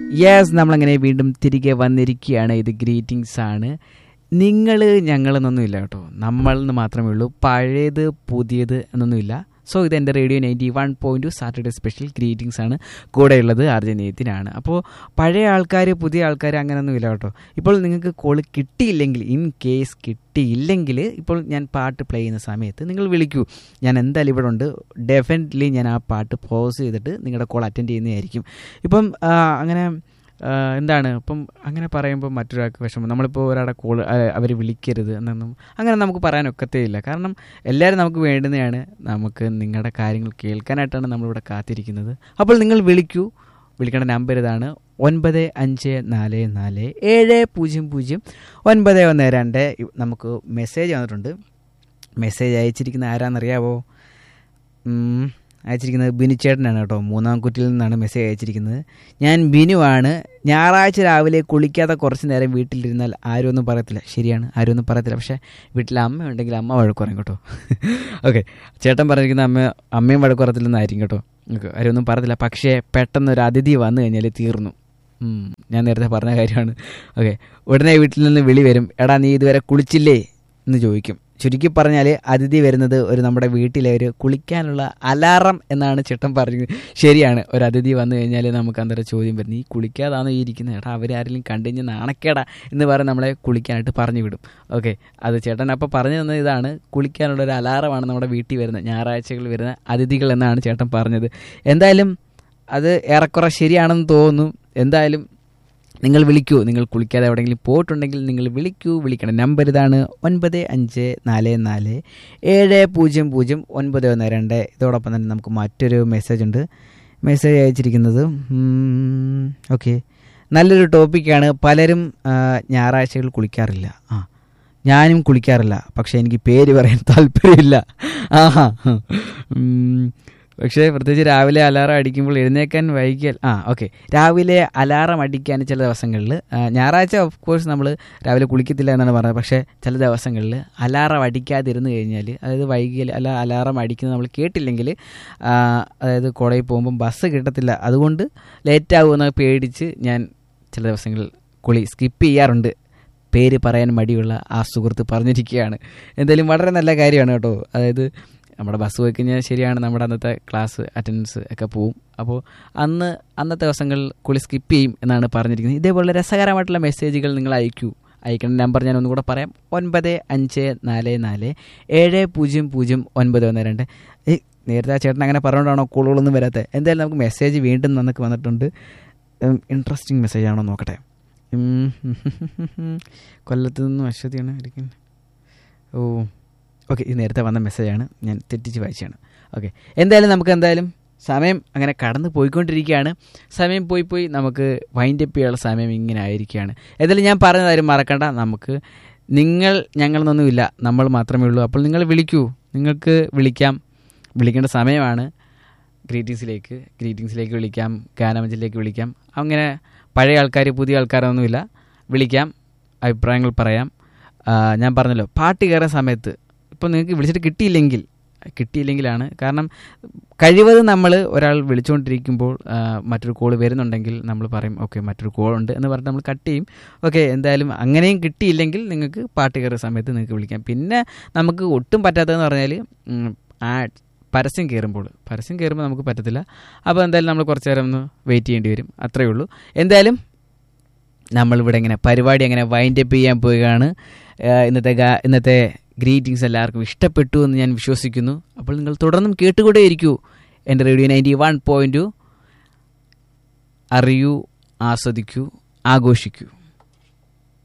Yes നമ്മളങ്ങനെ വീണ്ടും തിരികെ വന്നിരിക്കുകയാണ് ഇത് ഗ്രീറ്റിംഗ്സ് ആണ് നിങ്ങൾ ഞങ്ങളെന്നൊന്നുമില്ല കേട്ടോ നമ്മൾ എന്ന് മാത്രമേ ഉള്ളൂ പഴയത് പുതിയത് എന്നൊന്നുമില്ല സോ ഇത് എൻ്റെ radio ninety one point Saturday special greetings ആണ് കൂടെയുള്ളത് അർജനീയത്തിനാണ് അപ്പോൾ പഴയ ആൾക്കാർ പുതിയ ആൾക്കാർ അങ്ങനെയൊന്നുമില്ല കേട്ടോ ഇപ്പോൾ നിങ്ങൾക്ക് കോൾ കിട്ടിയില്ലെങ്കിൽ ഇൻ കേസ് കിട്ടിയില്ലെങ്കിൽ ഇപ്പോൾ ഞാൻ പാട്ട് പ്ലേ ചെയ്യുന്ന സമയത്ത് നിങ്ങൾ വിളിക്കൂ ഞാൻ എന്തായാലും ഇവിടെ ഉണ്ട് ഡെഫിനറ്റ്ലി ഞാൻ ആ പാട്ട് പോസ് ചെയ്തിട്ട് നിങ്ങളുടെ കോൾ അറ്റൻഡ് ചെയ്യുന്നതായിരിക്കും ഇപ്പം ആ, അങ്ങനെ ആ, എന്താണ് ഇപ്പം അങ്ങനെ പറയുമ്പോൾ മറ്റൊരാൾക്ക് വിഷമം നമ്മളിപ്പോൾ ഒരാളുടെ കോൾ അവർ വിളിക്കരുത് എന്നൊന്നും അങ്ങനെ നമുക്ക് പറയാനൊക്കത്തേ ഇല്ല കാരണം എല്ലാവരും നമുക്ക് വേണ്ടുന്നതാണ് നമുക്ക് നിങ്ങളുടെ കാര്യങ്ങൾ കേൾക്കാനായിട്ടാണ് നമ്മളിവിടെ കാത്തിരിക്കുന്നത് അപ്പോൾ നിങ്ങൾ വിളിക്കൂ വിളിക്കേണ്ട നമ്പർ ഇതാണ് ഒൻപത് അഞ്ച് നാല് നാല് ഏഴ് പൂജ്യം പൂജ്യം ഒൻപത് ഒന്ന് രണ്ട് നമുക്ക് മെസ്സേജ് വന്നിട്ടുണ്ട് മെസ്സേജ് അയച്ചിരിക്കുന്ന ആരാന്നറിയാവോ ഉം, അയച്ചിരിക്കുന്നത് ബിനു ചേട്ടനാണ് കേട്ടോ മൂന്നാം കുറ്റിയിൽ നിന്നാണ് മെസ്സേജ് അയച്ചിരിക്കുന്നത് ഞാൻ ബിനുവാണ് ഞായറാഴ്ച രാവിലെ കുളിക്കാതെ കുറച്ച് നേരം വീട്ടിലിരുന്നാൽ ആരും ഒന്നും പറയത്തില്ല ശരിയാണ് ആരും ഒന്നും പറയത്തില്ല പക്ഷേ വീട്ടിൽ അമ്മ ഉണ്ടെങ്കിൽ അമ്മ വഴക്ക് പറയും കേട്ടോ ഓക്കെ ചേട്ടൻ പറഞ്ഞിരിക്കുന്ന അമ്മ അമ്മയും വഴക്ക് പറയത്തില്ലെന്നായിരിക്കും കേട്ടോ ഓക്കെ ആരും ഒന്നും പറയത്തില്ല പക്ഷേ പെട്ടെന്ന് ഒരു അതിഥി വന്നു കഴിഞ്ഞാൽ തീർന്നു ഉം, ഞാൻ നേരത്തെ പറഞ്ഞ കാര്യമാണ് ഓക്കെ ഉടനെ വീട്ടിൽ നിന്ന് വിളി വരും എടാ നീ ഇതുവരെ കുളിച്ചില്ലേ എന്ന് ചോദിക്കും ചുരുക്കി പറഞ്ഞാൽ അതിഥി വരുന്നത് ഒരു നമ്മുടെ വീട്ടിലെ ഒരു കുളിക്കാനുള്ള അലാറം എന്നാണ് ചേട്ടൻ പറഞ്ഞത് ശരിയാണ് ഒരു അതിഥി വന്നു കഴിഞ്ഞാൽ നമുക്ക് അന്നേരം ചോദ്യം വരും നീ കുളിക്കാതാണോ ഈ ഇരിക്കുന്നത് എടാ അവരാരെങ്കിലും കണ്ടു കഴിഞ്ഞാൽ നാണക്കേടാ എന്ന് പറഞ്ഞ് നമ്മളെ കുളിക്കാനായിട്ട് പറഞ്ഞു വിടും ഓക്കെ അത് ചേട്ടൻ അപ്പോൾ പറഞ്ഞു തന്നത് ഇതാണ് കുളിക്കാനുള്ള ഒരു അലാറമാണ് നമ്മുടെ വീട്ടിൽ വരുന്നത് ഞായറാഴ്ചകളിൽ വരുന്ന അതിഥികൾ എന്നാണ് ചേട്ടൻ പറഞ്ഞത് എന്തായാലും അത് ഏറെക്കുറെ ശരിയാണെന്ന് തോന്നുന്നു എന്തായാലും നിങ്ങൾ വിളിക്കൂ നിങ്ങൾ കുളിക്കാതെ എവിടെയെങ്കിലും പോയിട്ടുണ്ടെങ്കിൽ നിങ്ങൾ വിളിക്കൂ വിളിക്കണം നമ്പർ ഇതാണ് ഒൻപത് അഞ്ച് നാല് നാല് ഏഴ് പൂജ്യം പൂജ്യം ഒൻപത് ഒന്ന് രണ്ട് ഇതോടൊപ്പം തന്നെ നമുക്ക് മറ്റൊരു മെസ്സേജ് ഉണ്ട് മെസ്സേജ് അയച്ചിരിക്കുന്നത് ഓക്കെ നല്ലൊരു ടോപ്പിക്കാണ് പലരും ആ, ഞായറാഴ്ചകൾ കുളിക്കാറില്ല ആ ഞാനും കുളിക്കാറില്ല പക്ഷേ എനിക്ക് പേര് പറയാൻ താല്പര്യമില്ല ആഹാ ഉം. പക്ഷേ പ്രത്യേകിച്ച് രാവിലെ അലാറം അടിക്കുമ്പോൾ എഴുന്നേക്കാൻ വൈകിയാൽ ആ ഓക്കെ രാവിലെ അലാറം അടിക്കാൻ ചില ദിവസങ്ങളിൽ ഞായറാഴ്ച ഓഫ് കോഴ്സ് നമ്മൾ രാവിലെ കുളിക്കത്തില്ല എന്നാണ് പറഞ്ഞത് പക്ഷേ ചില ദിവസങ്ങളിൽ അലാറം അടിക്കാതിരുന്ന് കഴിഞ്ഞാൽ അതായത് വൈകിയാൽ അല്ല അലാറം അടിക്കുന്നത് നമ്മൾ കേട്ടില്ലെങ്കിൽ ആ, അതായത് കോളേജിൽ പോകുമ്പം ബസ് കിട്ടത്തില്ല അതുകൊണ്ട് ലേറ്റ് ആകുമെന്ന് പേടിച്ച് ഞാൻ ചില ദിവസങ്ങളിൽ കുളി സ്കിപ്പ് ചെയ്യാറുണ്ട് പേര് പറയാൻ മടിയുള്ള ആ സുഹൃത്ത് പറഞ്ഞിരിക്കുകയാണ് എന്തായാലും വളരെ നല്ല കാര്യമാണ് കേട്ടോ അതായത് നമ്മുടെ ബസ് പോയി കഴിഞ്ഞാൽ ശരിയാണ് നമ്മുടെ അന്നത്തെ ക്ലാസ് അറ്റൻഡൻസ് ഒക്കെ പോവും അപ്പോൾ അന്ന് അന്നത്തെ ദിവസങ്ങളിൽ കുളി സ്കിപ്പ് ചെയ്യും എന്നാണ് പറഞ്ഞിരിക്കുന്നത് ഇതേപോലെ രസകരമായിട്ടുള്ള മെസ്സേജുകൾ നിങ്ങൾ അയക്കൂ അയക്കേണ്ട നമ്പർ ഞാൻ ഒന്നുകൂടെ പറയാം ഒൻപത് അഞ്ച് നാല് നാല് ഏഴ് പൂജ്യം പൂജ്യം ഒൻപത് ഒന്ന് രണ്ട് ഏയ് നേരത്തെ ആ ചേട്ടൻ അങ്ങനെ പറഞ്ഞുകൊണ്ടാണോ കോളുകളൊന്നും വരാത്തത് എന്തായാലും നമുക്ക് മെസ്സേജ് വീണ്ടും നമുക്ക് വന്നിട്ടുണ്ട് ഇൻട്രസ്റ്റിംഗ് മെസ്സേജ് ആണോ നോക്കട്ടെ ഉം. കൊല്ലത്ത് നിന്നും അശ്വതിയാണ് ഇരിക്കുന്നത് ഓ ഓക്കെ ഇത് നേരത്തെ വന്ന മെസ്സേജാണ് ഞാൻ തെറ്റിച്ച് വായിച്ചാണ് ഓക്കെ എന്തായാലും നമുക്ക് എന്തായാലും സമയം അങ്ങനെ കടന്നു പോയിക്കൊണ്ടിരിക്കുകയാണ് സമയം പോയി പോയി നമുക്ക് വൈൻഡ് അപ്പ് ചെയ്യാനുള്ള സമയം ഇങ്ങനെ ആയിരിക്കുകയാണ് എന്തായാലും ഞാൻ പറഞ്ഞ കാര്യം മറക്കണ്ട നമുക്ക് നിങ്ങൾ ഞങ്ങളെന്നൊന്നുമില്ല നമ്മൾ മാത്രമേ ഉള്ളൂ അപ്പോൾ നിങ്ങൾ വിളിക്കൂ നിങ്ങൾക്ക് വിളിക്കാം വിളിക്കേണ്ട സമയമാണ് ഗ്രീറ്റിങ്സിലേക്ക് ഗ്രീറ്റിങ്സിലേക്ക് വിളിക്കാം ഗാനമഞ്ചിലേക്ക് വിളിക്കാം അങ്ങനെ പഴയ ആൾക്കാർ പുതിയ ആൾക്കാരൊന്നുമില്ല വിളിക്കാം അഭിപ്രായങ്ങൾ പറയാം ആ, ഞാൻ പറഞ്ഞല്ലോ പാട്ട് കയറുന്ന സമയത്ത് ഇപ്പോൾ നിങ്ങൾക്ക് വിളിച്ചിട്ട് കിട്ടിയില്ലെങ്കിൽ കിട്ടിയില്ലെങ്കിലാണ് കാരണം കഴിവതും നമ്മൾ ഒരാൾ വിളിച്ചുകൊണ്ടിരിക്കുമ്പോൾ ആ, മറ്റൊരു കോൾ വരുന്നുണ്ടെങ്കിൽ നമ്മൾ പറയും ഓക്കെ മറ്റൊരു കോൾ ഉണ്ട് എന്ന് പറഞ്ഞിട്ട് നമ്മൾ കട്ട് ചെയ്യും ഓക്കെ എന്തായാലും അങ്ങനെയും കിട്ടിയില്ലെങ്കിൽ നിങ്ങൾക്ക് പാട്ട് കയറുന്ന സമയത്ത് നിങ്ങൾക്ക് വിളിക്കാം പിന്നെ നമുക്ക് ഒട്ടും പറ്റാത്തതെന്ന് പറഞ്ഞാൽ ഉം, ആ പരസ്യം കയറുമ്പോൾ പരസ്യം കയറുമ്പോൾ നമുക്ക് പറ്റത്തില്ല അപ്പോൾ എന്തായാലും നമ്മൾ കുറച്ച് നേരം ഒന്ന് വെയിറ്റ് ചെയ്യേണ്ടി വരും അത്രയേ ഉള്ളൂ എന്തായാലും നമ്മളിവിടെ ഇങ്ങനെ പരിപാടി അങ്ങനെ വൈൻഡ് അപ്പ് ചെയ്യാൻ പോവുകയാണ് ആ, ഇന്നത്തെ ഗാ- ഇന്നത്തെ ഗ്രീറ്റിങ്സ് എല്ലാവർക്കും ഇഷ്ടപ്പെട്ടു എന്ന് ഞാൻ വിശ്വസിക്കുന്നു അപ്പോൾ നിങ്ങൾ തുടർന്നും കേട്ടുകൂടെ ഇരിക്കൂ എൻ്റെ റേഡിയോ നയൻറ്റി വൺ പോയിൻറ്റ് അറിയൂ ആസ്വദിക്കൂ ആഘോഷിക്കൂ